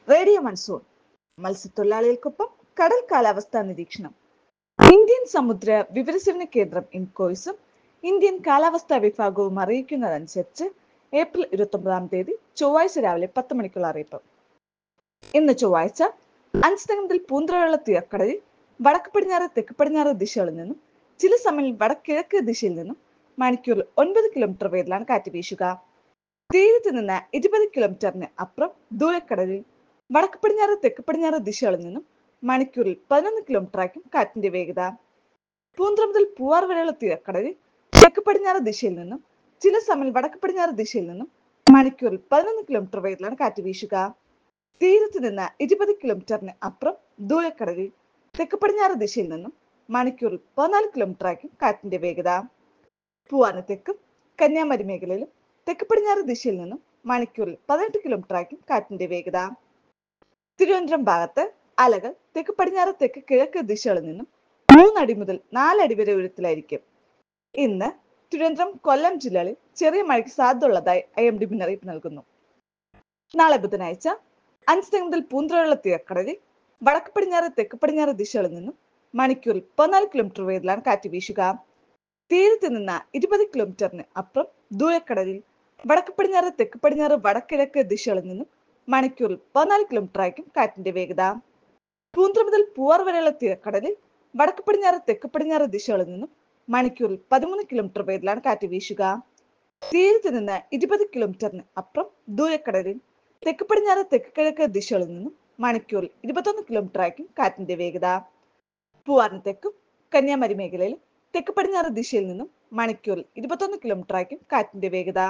radio monsoon മത്സ്യത്തൊഴിലാളികൾക്കൊപ്പം കടൽ കാലാവസ്ഥാ നിരീക്ഷണം ഇന്ത്യൻ സമുദ്ര വിവരസേവന കേന്ദ്രം ഇൻകോയ്സും ഇന്ത്യൻ കാലാവസ്ഥാ വിഭാഗവും അറിയിക്കുന്നതനുസരിച്ച് ഏപ്രിൽ ഇരുപത്തൊമ്പതാം തീയതി ചൊവ്വാഴ്ച രാവിലെ പത്ത് മണിക്കുള്ള അറിയിപ്പ് ഇന്ന് ചൊവ്വാഴ്ച അഞ്ച് മുതൽ പൂന്തറയുള്ള തീരക്കടലിൽ വടക്ക് പടിഞ്ഞാറ് തെക്ക് പടിഞ്ഞാറ് ദിശകളിൽ നിന്നും ചില സമയം വടക്കിഴക്ക് ദിശയിൽ നിന്നും മണിക്കൂറിൽ ഒൻപത് കിലോമീറ്റർ വേഗത്തിലാണ് കാറ്റ് വീശുക തീരത്ത് നിന്ന് ഇരുപത് കിലോമീറ്ററിന് അപ്പുറം ദൂരക്കടലിൽ വടക്ക് പടിഞ്ഞാറ് തെക്ക് പടിഞ്ഞാറ് ദിശകളിൽ നിന്നും മണിക്കൂറിൽ പതിനൊന്ന് കിലോമീറ്റർ ആയിരിക്കും കാറ്റിന്റെ വേഗത പൂന്തറ മുതൽ പൂവാർ വരെയുള്ള തീരക്കടലിൽ തെക്ക് പടിഞ്ഞാറ് ദിശയിൽ നിന്നും ചില സമയം വടക്ക് പടിഞ്ഞാറ് ദിശയിൽ നിന്നും മണിക്കൂറിൽ പതിനൊന്ന് കിലോമീറ്റർ വേഗത്തിലാണ് കാറ്റ് വീശുക തീരത്ത് നിന്ന് ഇരുപത് കിലോമീറ്ററിന് അപ്പുറം ദൂരക്കടലിൽ തെക്ക് പടിഞ്ഞാറ് ദിശയിൽ നിന്നും മണിക്കൂറിൽ പതിനാല് കിലോമീറ്റർ ആയിരിക്കും കാറ്റിന്റെ വേഗത പൂവാന് തെക്കും കന്യാകുമാരി മേഖലയിലും തെക്ക് പടിഞ്ഞാറ് ദിശയിൽ നിന്നും മണിക്കൂറിൽ പതിനെട്ട് കിലോമീറ്റർ ആയിരിക്കും കാറ്റിന്റെ വേഗത തിരുവനന്തപുരം ഭാഗത്ത് അലകൾ തെക്ക് പടിഞ്ഞാറ് തെക്ക് കിഴക്ക് ദിശകളിൽ നിന്നും മൂന്നടി മുതൽ നാലടി വരെ ഉയരത്തിലായിരിക്കും ഇന്ന് തിരുവനന്തപുരം കൊല്ലം ജില്ലകളിൽ ചെറിയ മഴയ്ക്ക് സാധ്യതയുള്ളതായി ഐ എം ഡി മുന്നറിയിപ്പ് നൽകുന്നു നാളെ ബുധനാഴ്ച അഞ്ച് മുതൽ പൂന്തറയുള്ള തീരക്കടലിൽ വടക്ക് പടിഞ്ഞാറ് തെക്ക് പടിഞ്ഞാറ് ദിശകളിൽ നിന്നും മണിക്കൂറിൽ പതിനാല് കിലോമീറ്റർ വേഗത്തിലാണ് കാറ്റ് വീശുക തീരത്ത് നിന്ന് ഇരുപത് കിലോമീറ്ററിന് അപ്പുറം ദൂരക്കടലിൽ വടക്ക് പടിഞ്ഞാറ് തെക്ക് പടിഞ്ഞാറ് വടക്കിഴക്ക് ദിശകളിൽ നിന്നും മണിക്കൂറിൽ പതിനാല് കിലോമീറ്റർ ആയിരിക്കും കാറ്റിന്റെ വേഗത പൂന്തറ മുതൽ പൂവാർ വരെയുള്ള തീരക്കടലിൽ വടക്ക് പടിഞ്ഞാറ് തെക്ക് പടിഞ്ഞാറ് ദിശകളിൽ നിന്നും മണിക്കൂറിൽ പതിമൂന്ന് കിലോമീറ്റർ വേഗത്തിലാണ് കാറ്റ് വീശുക തീരത്ത് നിന്ന് ഇരുപത് കിലോമീറ്ററിന് അപ്പുറം ദൂരക്കടലിൽ തെക്ക് പടിഞ്ഞാറ് തെക്ക് കിഴക്ക് ദിശകളിൽ നിന്നും മണിക്കൂറിൽ ഇരുപത്തൊന്ന് കിലോമീറ്റർ ആയിരിക്കും കാറ്റിന്റെ വേഗത പൂവാറിന് തെക്കും കന്യാകുമാരി മേഖലയിൽ തെക്ക് പടിഞ്ഞാറ് ദിശയിൽ നിന്നും മണിക്കൂറിൽ ഇരുപത്തൊന്ന് കിലോമീറ്റർ ആയിരിക്കും കാറ്റിന്റെ വേഗത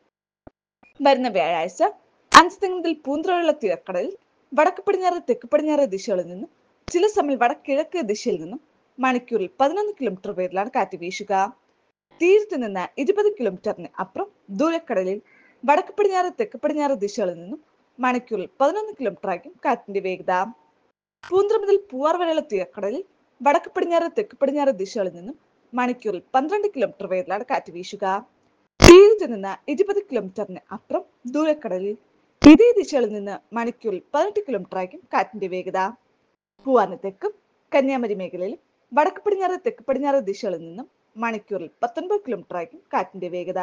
വരുന്ന വ്യാഴാഴ്ച അഞ്ച് മുതൽ പൂന്തറയുള്ള തീരക്കടലിൽ വടക്ക് പടിഞ്ഞാറ് തെക്ക് പടിഞ്ഞാറ് ദിശകളിൽ നിന്നും ചില സമയം വടക്കിഴക്ക് ദിശയിൽ നിന്നും മണിക്കൂറിൽ പതിനൊന്ന് കിലോമീറ്റർ വേഗത്തിലാണ് കാറ്റ് വീശുക തീരത്ത് നിന്ന് ഇരുപത് കിലോമീറ്ററിന് അപ്പുറം ദൂരക്കടലിൽ വടക്ക് പടിഞ്ഞാറ് തെക്ക് പടിഞ്ഞാറ് ദിശകളിൽ നിന്നും മണിക്കൂറിൽ പതിനൊന്ന് കിലോമീറ്റർ ആയിരിക്കും കാറ്റിന്റെ വേഗത പൂന്തറ മുതൽ പൂവാർ വരെയുള്ള തീരക്കടലിൽ വടക്ക് പടിഞ്ഞാറ് തെക്ക് പടിഞ്ഞാറ് ദിശകളിൽ നിന്നും മണിക്കൂറിൽ പന്ത്രണ്ട് കിലോമീറ്റർ വേഗത്തിലാണ് കാറ്റ് വീശുക തീരത്ത് നിന്ന് ഇരുപത് കിലോമീറ്ററിന് അപ്പുറം ദൂരക്കടലിൽ ഇതേ ദിശകളിൽ നിന്ന് മണിക്കൂറിൽ പതിനെട്ട് കിലോമീറ്റർ ആയിരിക്കും കാറ്റിന്റെ വേഗത പൂവാറിന് തെക്കും കന്യാകുമാരി മേഖലയിലും വടക്ക് പടിഞ്ഞാറ് തെക്ക് പടിഞ്ഞാറ് ദിശകളിൽ നിന്നും മണിക്കൂറിൽ പത്തൊൻപത് കിലോമീറ്റർ ആയിരിക്കും കാറ്റിന്റെ വേഗത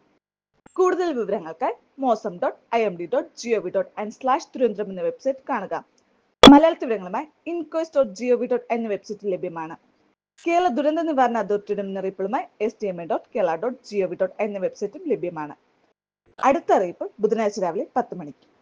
കൂടുതൽ വിവരങ്ങൾക്കായി mausam dot I M D dot gov dot N slash Thiruvananthapuram എന്ന വെബ്സൈറ്റ് കാണുക മലയാളത്തിൽ വിവരങ്ങളുമായി ഇൻകോയ്സ് ഡോട്ട് ജിഒവി ഡോട്ട് എന്ന വെബ്സൈറ്റിൽ ലഭ്യമാണ് കേരള ദുരന്ത നിവാരണ അതോറിറ്റിയുടെ മുന്നറിയിപ്പുകളുമായി S T M A dot Kerala dot gov dot എന്ന വെബ്സൈറ്റും ലഭ്യമാണ് അടുത്ത അറിയിപ്പ് ബുധനാഴ്ച രാവിലെ പത്ത് മണിക്ക്